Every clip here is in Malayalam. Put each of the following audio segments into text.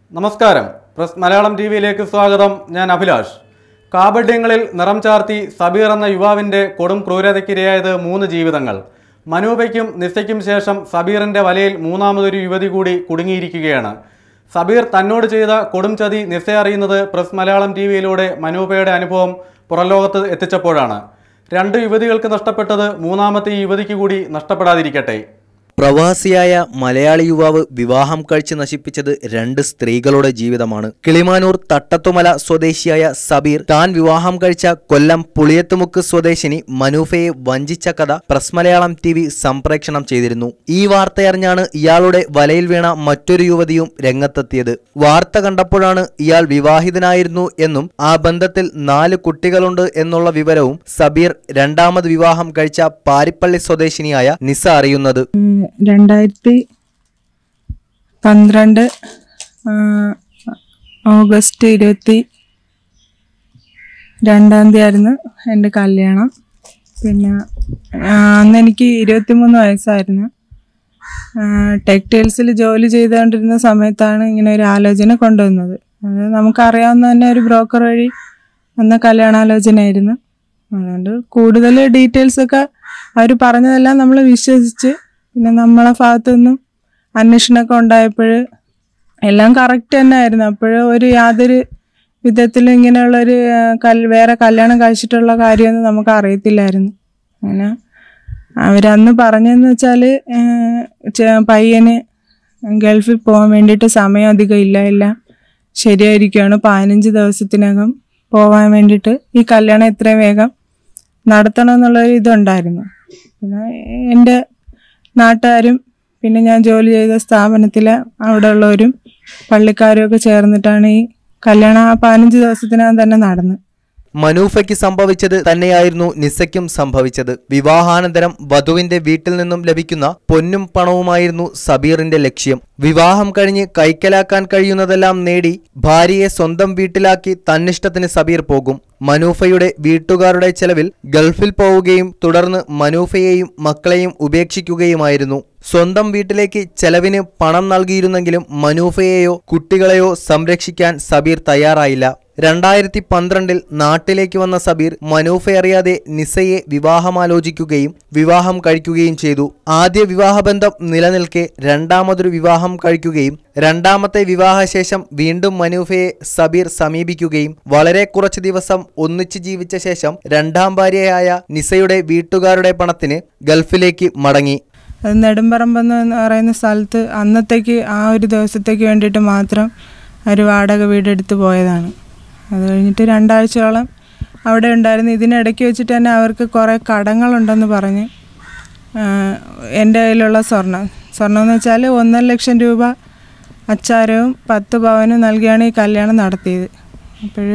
നമസ്കാരം പ്രസ് മലയാളം ടി വിയിലേക്ക് സ്വാഗതം ഞാൻ അഭിലാഷ് കാപഡ്യങ്ങളിൽ നിറം ചാർത്തി സബീർ എന്ന യുവാവിൻ്റെ കൊടും ക്രൂരതയ്ക്കിരയായത് മൂന്ന് ജീവിതങ്ങൾ മനൂപയ്ക്കും നിസ്സയ്ക്കും ശേഷം സബീറിൻ്റെ വലയിൽ മൂന്നാമതൊരു യുവതി കൂടി കുടുങ്ങിയിരിക്കുകയാണ് സബീർ തന്നോട് ചെയ്ത കൊടും ചതി നിസ്സ അറിയുന്നത് പ്രസ് മലയാളം ടി വിയിലൂടെ മനൂപയുടെ അനുഭവം പുറംലോകത്ത് എത്തിച്ചപ്പോഴാണ് രണ്ട് യുവതികൾക്ക് നഷ്ടപ്പെട്ടത് മൂന്നാമത്തെ ഈ യുവതിക്ക് കൂടി നഷ്ടപ്പെടാതിരിക്കട്ടെ പ്രവാസിയായ മലയാളി യുവാവ് വിവാഹം കഴിച്ച് നശിപ്പിച്ചത് രണ്ട് സ്ത്രീകളുടെ ജീവിതമാണ് കിളിമാനൂർ തട്ടത്തുമല സ്വദേശിയായ സബീർ താൻ വിവാഹം കഴിച്ച കൊല്ലം പുളിയത്തുമുക്ക് സ്വദേശിനി മനൂഫയെ വഞ്ചിച്ച കഥ പ്രസ് മലയാളം ടി വി സംപ്രേക്ഷണം ചെയ്തിരുന്നു ഈ വാർത്തയറിഞ്ഞാണ് ഇയാളുടെ വലയിൽ വീണ മറ്റൊരു യുവതിയും രംഗത്തെത്തിയത് വാർത്ത കണ്ടപ്പോഴാണ് ഇയാൾ വിവാഹിതനായിരുന്നു എന്നും ആ ബന്ധത്തിൽ നാല് കുട്ടികളുണ്ട് എന്നുള്ള വിവരവും സബീർ രണ്ടാമത് വിവാഹം കഴിച്ച പാരിപ്പള്ളി സ്വദേശിനിയായ നിസ അറിയുന്നത് രണ്ടായിരത്തി പന്ത്രണ്ട് ആ, ഓഗസ്റ്റ് ഇരുപത്തി രണ്ടാം തീയതി ആയിരുന്നു എൻ്റെ കല്യാണം പിന്നെ ആ, അന്ന് എനിക്ക് ഇരുപത്തിമൂന്ന് വയസ്സായിരുന്നു ടെക്സ്റ്റൈൽസിൽ ജോലി ചെയ്തുകൊണ്ടിരുന്ന സമയത്താണ് ഇങ്ങനെ ഒരു ആലോചന കൊണ്ടുവന്നത് അത് നമുക്കറിയാവുന്ന തന്നെ ഒരു ബ്രോക്കർ വഴി വന്ന കല്യാണാലോചനയായിരുന്നു അതുകൊണ്ട് കൂടുതൽ ഡീറ്റെയിൽസ് ഒക്കെ അവർ പറഞ്ഞതെല്ലാം നമ്മൾ വിശ്വസിച്ച് പിന്നെ നമ്മളെ ഭാഗത്തു നിന്നും അന്വേഷണമൊക്കെ ഉണ്ടായപ്പോൾ എല്ലാം കറക്റ്റ് തന്നെ ആയിരുന്നു അപ്പോൾ ഒരു യാതൊരു വിധത്തിലും ഇങ്ങനെയുള്ളൊരു ആ, കൽ വേറെ കല്യാണം കഴിച്ചിട്ടുള്ള കാര്യമൊന്നും നമുക്ക് അറിയത്തില്ലായിരുന്നു അങ്ങനെ അവരന്ന് പറഞ്ഞതെന്ന് വെച്ചാൽ പയ്യന് ഗൾഫിൽ പോകാൻ വേണ്ടിയിട്ട് സമയം അധികം ഇല്ല എല്ലാം ശരിയായിരിക്കുകയാണ് പതിനഞ്ച് ദിവസത്തിനകം പോകാൻ വേണ്ടിയിട്ട് ഈ കല്യാണം എത്രയും വേഗം നടത്തണം എന്നുള്ളൊരു ഇതുണ്ടായിരുന്നു പിന്നെ എൻ്റെ നാട്ടുകാരും പിന്നെ ഞാൻ ജോലി ചെയ്ത സ്ഥാപനത്തിലെ അവിടെ ഉള്ളവരും പള്ളിക്കാരും ഒക്കെ ചേർന്നിട്ടാണ് ഈ കല്യാണം ആ പതിനഞ്ച് ദിവസത്തിനകം തന്നെ നടന്നത് മനൂഫയ്ക്ക് സംഭവിച്ചത് തന്നെയായിരുന്നു നിസയ്ക്കും സംഭവിച്ചത് വിവാഹാനന്തരം വധുവിന്റെ വീട്ടിൽ നിന്നും ലഭിക്കുന്ന പൊന്നും പണവുമായിരുന്നു സബീറിന്റെ ലക്ഷ്യം വിവാഹം കഴിഞ്ഞ് കൈക്കലാക്കാൻ കഴിയുന്നതെല്ലാം നേടി ഭാര്യയെ സ്വന്തം വീട്ടിലാക്കി തന്നിഷ്ടത്തിന് സബീർ പോകും മനൂഫയുടെ വീട്ടുകാരുടെ ചെലവിൽ ഗൾഫിൽ പോവുകയും തുടർന്ന് മനൂഫയെയും മക്കളെയും ഉപേക്ഷിക്കുകയുമായിരുന്നു സ്വന്തം വീട്ടിലേക്ക് ചെലവിന് പണം നൽകിയിരുന്നെങ്കിലും മനൂഫയെയോ കുട്ടികളെയോ സംരക്ഷിക്കാൻ സബീർ തയ്യാറായില്ല രണ്ടായിരത്തി പന്ത്രണ്ടിൽ നാട്ടിലേക്ക് വന്ന സബീർ മനൂഫ അറിയാതെ നിസയെ വിവാഹമാലോചിക്കുകയും വിവാഹം കഴിക്കുകയും ചെയ്തു ആദ്യ വിവാഹബന്ധം നിലനിൽക്കെ രണ്ടാമതൊരു വിവാഹം കഴിക്കുകയും രണ്ടാമത്തെ വിവാഹശേഷം വീണ്ടും മനൂഫയെ സബീർ സമീപിക്കുകയും വളരെ കുറച്ച് ദിവസം ഒന്നിച്ച് ജീവിച്ച ശേഷം രണ്ടാം ഭാര്യയായ നിസയുടെ വീട്ടുകാരുടെ പണത്തിന് ഗൾഫിലേക്ക് മടങ്ങി അത് നെടുമ്പറമ്പെന്ന് പറയുന്ന സ്ഥലത്ത് അന്നത്തേക്ക് ആ ഒരു ദിവസത്തേക്ക് വേണ്ടിയിട്ട് മാത്രം ഒരു വാടക വീടെടുത്ത് പോയതാണ് അത് കഴിഞ്ഞിട്ട് രണ്ടാഴ്ചയോളം അവിടെ ഉണ്ടായിരുന്നു ഇതിനിടയ്ക്ക് വെച്ചിട്ട് തന്നെ അവർക്ക് കുറേ കടങ്ങളുണ്ടെന്ന് പറഞ്ഞ് ആ, എൻ്റെ കയ്യിലുള്ള സ്വർണം സ്വർണം എന്ന് വെച്ചാൽ ഒന്നര ലക്ഷം രൂപ അച്ചാരവും പത്ത് പവനും നൽകിയാണ് ഈ കല്യാണം നടത്തിയത് അപ്പോൾ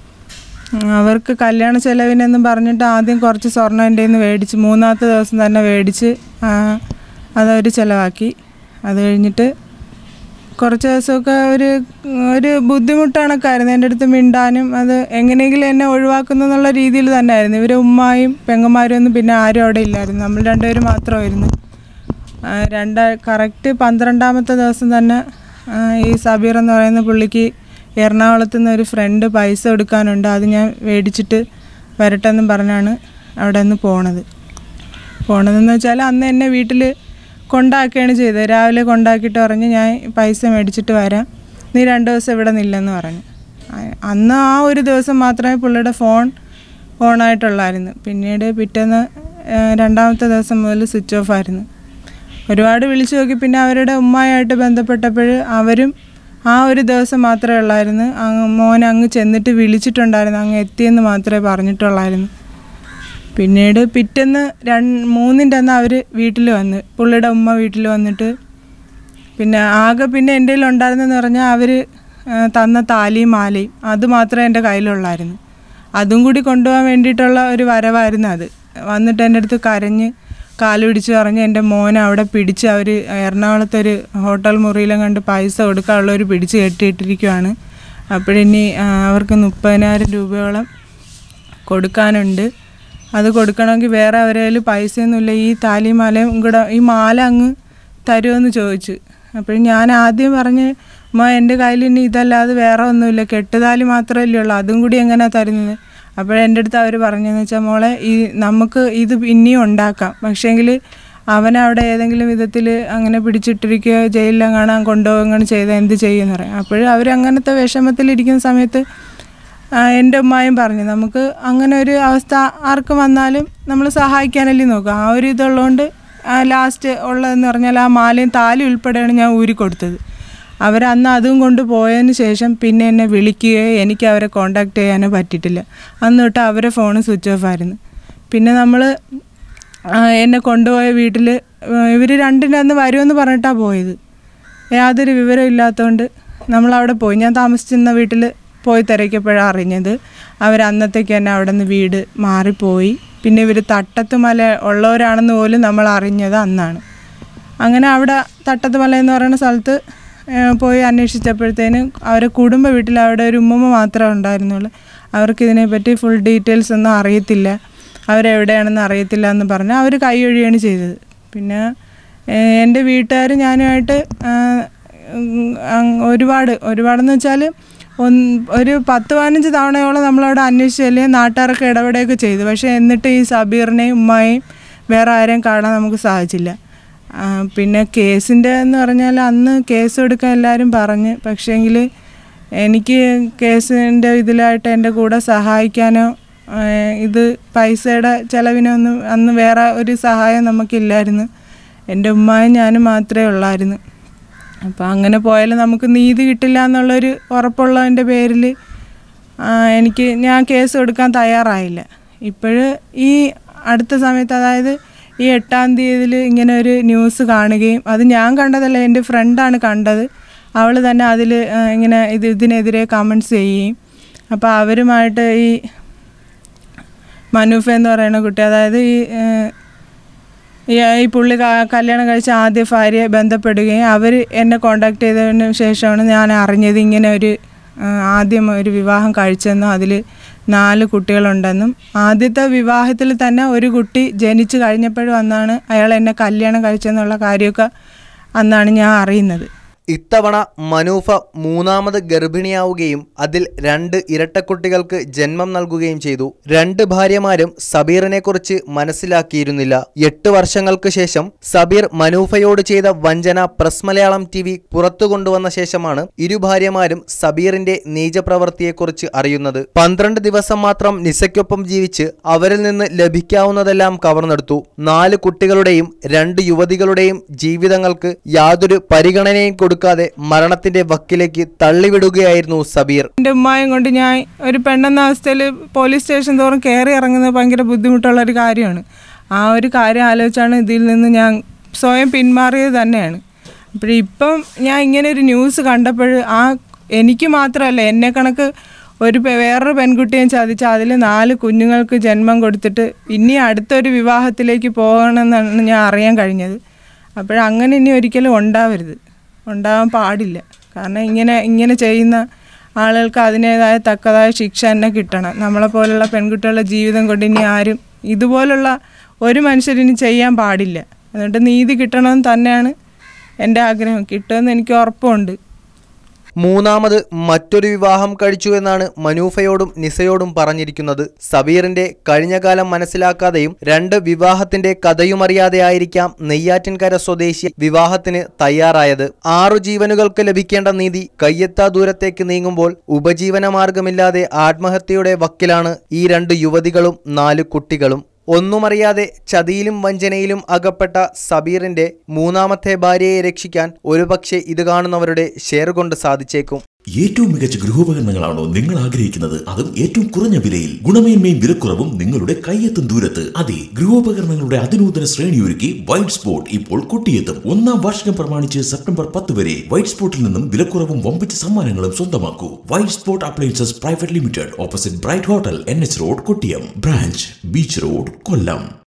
അവർക്ക് കല്യാണ ചെലവിനെന്നും പറഞ്ഞിട്ട് ആദ്യം കുറച്ച് സ്വർണ്ണം എൻ്റെ നിന്ന് മേടിച്ച് മൂന്നാമത്തെ ദിവസം തന്നെ മേടിച്ച് ആ, അതവർ ചിലവാക്കി അത് കഴിഞ്ഞിട്ട് കുറച്ച് ദിവസമൊക്കെ ഒരു ഒരു ബുദ്ധിമുട്ടാണൊക്കെ ആയിരുന്നു എൻ്റെ അടുത്ത് മിണ്ടാനും അത് എങ്ങനെയെങ്കിലും എന്നെ ഒഴിവാക്കുന്നു എന്നുള്ള രീതിയിൽ തന്നെ ആയിരുന്നു ഇവർ ഉമ്മായും പെങ്ങന്മാരും ഒന്നും പിന്നെ ആരും അവിടെ ഇല്ലായിരുന്നു നമ്മൾ രണ്ടുപേരും മാത്രമായിരുന്നു ആ, രണ്ട് കറക്റ്റ് പന്ത്രണ്ടാമത്തെ ദിവസം തന്നെ ആ, ഈ സബീർ എന്ന് പറയുന്ന പുള്ളിക്ക് എറണാകുളത്ത് നിന്ന് ഒരു ഫ്രണ്ട് പൈസ എടുക്കാനുണ്ട് അത് ഞാൻ മേടിച്ചിട്ട് വരട്ടെ എന്നും പറഞ്ഞാണ് അവിടെ നിന്ന് പോണത് പോണതെന്ന് വെച്ചാൽ അന്ന് എന്നെ വീട്ടിൽ കൊണ്ടാക്കുകയാണ് ചെയ്തത് രാവിലെ കൊണ്ടാക്കിയിട്ട് പറഞ്ഞ് ഞാൻ പൈസ മേടിച്ചിട്ട് വരാം നീ രണ്ട് ദിവസം ഇവിടെ നില്ലെന്ന് പറഞ്ഞു ആ- അന്ന് ആ ഒരു ദിവസം മാത്രമേ പുള്ളിയുടെ ഫോൺ ഓണായിട്ടുള്ളായിരുന്നു പിന്നീട് പിറ്റേന്ന് ആ, രണ്ടാമത്തെ ദിവസം മുതൽ സ്വിച്ച് ഓഫ് ആയിരുന്നു ഒരുപാട് വിളിച്ചു നോക്കി പിന്നെ അവരുടെ ഉമ്മയായിട്ട് ബന്ധപ്പെട്ടപ്പോൾ അവരും ആ ഒരു ദിവസം മാത്രമേ ഉള്ളായിരുന്നു അങ്ങ് മോൻ അങ്ങ് ചെന്നിട്ട് വിളിച്ചിട്ടുണ്ടായിരുന്നു അങ്ങ് എത്തിയെന്ന് മാത്രമേ പറഞ്ഞിട്ടുള്ളായിരുന്നു പിന്നീട് പിറ്റേന്ന് രണ്ട് മൂന്നിൻ്റെ അന്ന് അവർ വീട്ടിൽ വന്ന് പുള്ളിയുടെ ഉമ്മ വീട്ടിൽ വന്നിട്ട് പിന്നെ ആകെ പിന്നെ എൻ്റെ കയ്യിൽ ഉണ്ടായിരുന്നെന്ന് പറഞ്ഞാൽ അവർ തന്ന താലിയും മാലയും അത് മാത്രമേ എൻ്റെ കയ്യിലുള്ളായിരുന്നു അതും കൂടി കൊണ്ടുപോകാൻ വേണ്ടിയിട്ടുള്ള ഒരു വരവായിരുന്നു അത് വന്നിട്ട് എൻ്റെ അടുത്ത് കരഞ്ഞ് കാല് പിടിച്ച് പറഞ്ഞ് എൻ്റെ മോനെ അവിടെ പിടിച്ച് അവർ എറണാകുളത്തൊരു ഹോട്ടൽ മുറിയിലും കണ്ട് പൈസ കൊടുക്കാനുള്ളവർ പിടിച്ച് കെട്ടിയിട്ടിരിക്കുവാണ് അപ്പോഴിനി ആ, അവർക്ക് മുപ്പതിനായിരം രൂപയോളം കൊടുക്കാനുണ്ട് അത് കൊടുക്കണമെങ്കിൽ വേറെ അവരെ കയ്യിൽ പൈസയൊന്നുമില്ല ഈ താലിമാലയും കൂടെ ഈ മാല അങ്ങ് തരുമെന്ന് ചോദിച്ചു അപ്പോൾ ഞാൻ ആദ്യം പറഞ്ഞ് ഉമ്മ എൻ്റെ കയ്യിൽ ഇനി ഇതല്ലാതെ വേറെ ഒന്നുമില്ല കെട്ടുതാലി മാത്രമല്ലേ ഉള്ളൂ അതും കൂടി എങ്ങനെയാണ് തരുന്നത് അപ്പോഴെൻ്റെ അടുത്ത് അവർ പറഞ്ഞതെന്ന് വെച്ചാൽ മോളെ ഈ നമുക്ക് ഇത് ഇനിയും ഉണ്ടാക്കാം പക്ഷേങ്കിൽ അവനവിടെ ഏതെങ്കിലും വിധത്തിൽ അങ്ങനെ പിടിച്ചിട്ടിരിക്കുകയോ ജയിലിലും കാണാൻ കൊണ്ടുപോകുക അങ്ങനെ ചെയ്താൽ എന്ത് ചെയ്യുമെന്ന് പറയാം അപ്പോഴും അവർ അങ്ങനത്തെ വിഷമത്തിലിരിക്കുന്ന സമയത്ത് ആ, എൻ്റെ ഉമ്മായും പറഞ്ഞു നമുക്ക് അങ്ങനെ ഒരു അവസ്ഥ ആർക്ക് വന്നാലും നമ്മൾ സഹായിക്കാനല്ലേ നോക്കുക ആ ഒരു ഇതുള്ളതുകൊണ്ട് ലാസ്റ്റ് ഉള്ളതെന്ന് പറഞ്ഞാൽ ആ മാലയും താലി ഉൾപ്പെടെയാണ് ഞാൻ ഊരി കൊടുത്തത് അവരന്ന് അതും കൊണ്ട് പോയതിന് ശേഷം പിന്നെ എന്നെ വിളിക്കുകയോ എനിക്ക് അവരെ കോണ്ടാക്ട് ചെയ്യാനോ പറ്റിയിട്ടില്ല അന്ന് തൊട്ട് അവരെ ഫോൺ സ്വിച്ച് ഓഫ് ആയിരുന്നു പിന്നെ നമ്മൾ എന്നെ കൊണ്ടുപോയ വീട്ടിൽ ഇവർ രണ്ടിൻ്റെ അന്ന് വരുമെന്ന് പറഞ്ഞിട്ടാണ് പോയത് യാതൊരു വിവരവും ഇല്ലാത്തതുകൊണ്ട് നമ്മളവിടെ പോയി ഞാൻ താമസിച്ചിരുന്ന വീട്ടിൽ പോയി തിരക്കിയപ്പോഴാണ് അറിഞ്ഞത് അവർ അന്നത്തേക്ക് തന്നെ അവിടെ നിന്ന് വീട് മാറിപ്പോയി പിന്നെ ഇവർ തട്ടത്ത് മല ഉള്ളവരാണെന്ന് പോലും നമ്മൾ അറിഞ്ഞത് അന്നാണ് അങ്ങനെ അവിടെ തട്ടത്ത് മല എന്ന് പറയുന്ന സ്ഥലത്ത് ഏഹ്, പോയി അന്വേഷിച്ചപ്പോഴത്തേനും അവരെ കുടുംബ വീട്ടിൽ അവിടെ ഒരു ഉമ്മമ്മ മാത്രമേ ഉണ്ടായിരുന്നുള്ളൂ അവർക്ക് ഇതിനെപ്പറ്റി ഫുൾ ഡീറ്റെയിൽസ് ഒന്നും അറിയത്തില്ല അവരെവിടെയാണെന്ന് അറിയത്തില്ല എന്ന് പറഞ്ഞ് അവർ കൈയൊഴിയാണ് ചെയ്തത് പിന്നെ ഏഹ്, എൻ്റെ വീട്ടുകാർ ഞാനുമായിട്ട് ആഹ്, ഉം, അങ് ഒരുപാട് ഒരുപാടെന്ന് വെച്ചാൽ ഒന്ന് ഒരു പത്ത് പതിനഞ്ച് തവണയോളം നമ്മളവിടെ അന്വേഷിച്ചല്ലേ നാട്ടുകാരൊക്കെ ഇടപെടുകയൊക്കെ ചെയ്തു പക്ഷേ എന്നിട്ട് ഈ സബീറിനെയും ഉമ്മായെയും വേറെ ആരെയും കാണാൻ നമുക്ക് സാധിച്ചില്ല ആ, പിന്നെ കേസിൻ്റെ എന്ന് പറഞ്ഞാൽ അന്ന് കേസ് എടുക്കാൻ എല്ലാവരും പറഞ്ഞ് പക്ഷേങ്കിൽ എനിക്ക് കേസിൻ്റെ ഇതിലായിട്ട് എൻ്റെ കൂടെ സഹായിക്കാനോ ആ, ഇത് പൈസയുടെ ചിലവിനൊന്നും അന്ന് വേറെ ഒരു സഹായം നമുക്കില്ലായിരുന്നു എൻ്റെ ഉമ്മായും ഞാനും മാത്രമേ ഉള്ളായിരുന്നു അപ്പോൾ അങ്ങനെ പോയാൽ നമുക്ക് നീതി കിട്ടില്ല എന്നുള്ളൊരു ഉറപ്പുള്ളതിൻ്റെ പേരിൽ എനിക്ക് ഞാൻ കേസ് കൊടുക്കാൻ തയ്യാറായില്ല ഇപ്പോൾ ഈ അടുത്ത സമയത്ത് അതായത് ഈ എട്ടാം തീയതിയിൽ ഇങ്ങനെ ഒരു ന്യൂസ് കാണുകയും അത് ഞാൻ കണ്ടതല്ല എൻ്റെ ഫ്രണ്ടാണ് കണ്ടത് അവൾ തന്നെ അതിൽ ഇങ്ങനെ ഇത് ഇതിനെതിരെ കമൻറ്റ്സ് ചെയ്യുകയും അപ്പോൾ അവരുമായിട്ട് ഈ മനൂഫ് എന്ന് പറയുന്ന കുട്ടി അതായത് ഈ ഏഹ്, ഈ ഈ പുള്ളി ക- കല്യാണം കഴിച്ച ആദ്യ ഭാര്യയെ ബന്ധപ്പെടുകയും അവർ എന്നെ കോണ്ടാക്ട് ചെയ്തതിന് ശേഷമാണ് ഞാൻ അറിഞ്ഞത് ഇങ്ങനെ ഒരു ആ, ആദ്യം ഒരു വിവാഹം കഴിച്ചെന്നും അതിൽ നാല് കുട്ടികളുണ്ടെന്നും ആദ്യത്തെ വിവാഹത്തിൽ തന്നെ ഒരു കുട്ടി ജനിച്ചു കഴിഞ്ഞപ്പോഴും അന്നാണ് അയാൾ എന്നെ കല്യാണം കഴിച്ചെന്നുള്ള കാര്യമൊക്കെ അന്നാണ് ഞാൻ അറിയുന്നത് ഇത്തവണ മനൂഫ മൂന്നാമത് ഗർഭിണിയാവുകയും അതിൽ രണ്ട് ഇരട്ടക്കുട്ടികൾക്ക് ജന്മം നൽകുകയും ചെയ്തു രണ്ട് ഭാര്യമാരും സബീറിനെ കുറിച്ച് മനസ്സിലാക്കിയിരുന്നില്ല എട്ട് വർഷങ്ങൾക്ക് ശേഷം സബീർ മനൂഫയോട് ചെയ്ത വഞ്ചന പ്രസ് മലയാളം ടി വി പുറത്തു കൊണ്ടുവന്ന ശേഷമാണ് ഇരു ഭാര്യമാരും സബീറിന്റെ നീചപ്രവൃത്തിയെക്കുറിച്ച് അറിയുന്നത് പന്ത്രണ്ട് ദിവസം മാത്രം നിസയ്ക്കൊപ്പം ജീവിച്ച് അവരിൽ നിന്ന് ലഭിക്കാവുന്നതെല്ലാം കവർന്നെടുത്തു നാല് കുട്ടികളുടെയും രണ്ട് യുവതികളുടെയും ജീവിതങ്ങൾക്ക് യാതൊരു പരിഗണനയും കൊടുക്കാതെ മരണത്തിന്റെ വക്കിലേക്ക് തള്ളിവിടുകയായിരുന്നു സബീർ എൻ്റെ ഉമ്മായും കൊണ്ട് ഞാൻ ഒരു പെണ്ണെന്ന അവസ്ഥയിൽ പോലീസ് സ്റ്റേഷൻ തോറും കയറി ഇറങ്ങുന്നത് ഭയങ്കര ബുദ്ധിമുട്ടുള്ള ഒരു കാര്യമാണ് ആ ഒരു കാര്യം ആലോചിച്ചാണ് ഇതിൽ നിന്ന് ഞാൻ സ്വയം പിന്മാറിയത് തന്നെയാണ് അപ്പോൾ ഇപ്പം ഞാൻ ഇങ്ങനെ ഒരു ന്യൂസ് കണ്ടപ്പോൾ ആ എനിക്ക് മാത്രമല്ല എന്നെ കണക്ക് ഒരു പെ- വേറൊരു പെൺകുട്ടിയെ ചതിച്ച് അതിൽ നാല് കുഞ്ഞുങ്ങൾക്ക് ജന്മം കൊടുത്തിട്ട് ഇനി അടുത്തൊരു വിവാഹത്തിലേക്ക് പോകണമെന്നാണ് ഞാൻ അറിയാൻ കഴിഞ്ഞത് അപ്പോഴങ്ങനെ ഇനി ഒരിക്കലും ഉണ്ടാവരുത് ഉണ്ടാവാൻ പാടില്ല കാരണം ഇങ്ങനെ ഇങ്ങനെ ചെയ്യുന്ന ആളുകൾക്ക് അതിൻ്റേതായ തക്കതായ ശിക്ഷ തന്നെ കിട്ടണം നമ്മളെ പോലുള്ള പെൺകുട്ടികളുടെ ജീവിതം കൊണ്ട് ഇനി ആരും ഇതുപോലുള്ള ഒരു മനുഷ്യരിനി ചെയ്യാൻ പാടില്ല അതുകൊണ്ട് നീതി കിട്ടണമെന്ന് തന്നെയാണ് എൻ്റെ ആഗ്രഹം കിട്ടുമെന്ന് എനിക്ക് ഉറപ്പുണ്ട് മൂന്നാമത് മറ്റൊരു വിവാഹം കഴിച്ചു എന്നാണ് മനൂഫയോടും നിസയോടും പറഞ്ഞിരിക്കുന്നത് സബീറിന്റെ കഴിഞ്ഞകാലം മനസ്സിലാക്കാതെയും രണ്ട് വിവാഹത്തിന്റെ കഥയുമറിയാതെ ആയിരിക്കാം നെയ്യാറ്റിൻകര സ്വദേശി വിവാഹത്തിന് തയ്യാറായത് ആറു ജീവനുകൾക്ക് ലഭിക്കേണ്ട നീതി കയ്യെത്താ ദൂരത്തേക്ക് നീങ്ങുമ്പോൾ ഉപജീവന മാർഗമില്ലാതെ ആത്മഹത്യയുടെ വക്കിലാണ് ഈ രണ്ട് യുവതികളും നാല് കുട്ടികളും ഒന്നുമറിയാതെ ചതിയിലും വഞ്ചനയിലും അകപ്പെട്ട സബീറിന്റെ മൂന്നാമത്തെ ഭാര്യയെ രക്ഷിക്കാൻ ഒരുപക്ഷെ ഇത് കാണുന്നവരുടെ ഷെയർ കൊണ്ട് സാധിച്ചേക്കും ഏറ്റവും മികച്ച ഗൃഹോപകരണങ്ങളാണോ നിങ്ങൾ ആഗ്രഹിക്കുന്നത് അതും ഏറ്റവും കുറഞ്ഞ വിലയിൽ ഗുണമേന്മയും വിലക്കുറവും നിങ്ങളുടെ കയ്യെത്തും ദൂരത്ത് അതെ ഗൃഹോപകരണങ്ങളുടെ അതിനൂതന ശ്രേണിയൊരുക്കി വൈറ്റ് സ്പോട്ട് ഇപ്പോൾ കൊട്ടിയെത്തും ഒന്നാം വാർഷികം പ്രമാണിച്ച് സെപ്റ്റംബർ പത്ത് വരെ വൈറ്റ് സ്പോട്ടിൽ നിന്നും വിലക്കുറവും വമ്പിച്ച സമ്മാനങ്ങളും സ്വന്തമാക്കൂ white spot appliances private limited opposite bright hotel N H road Kottiyam branch beach road കൊല്ലം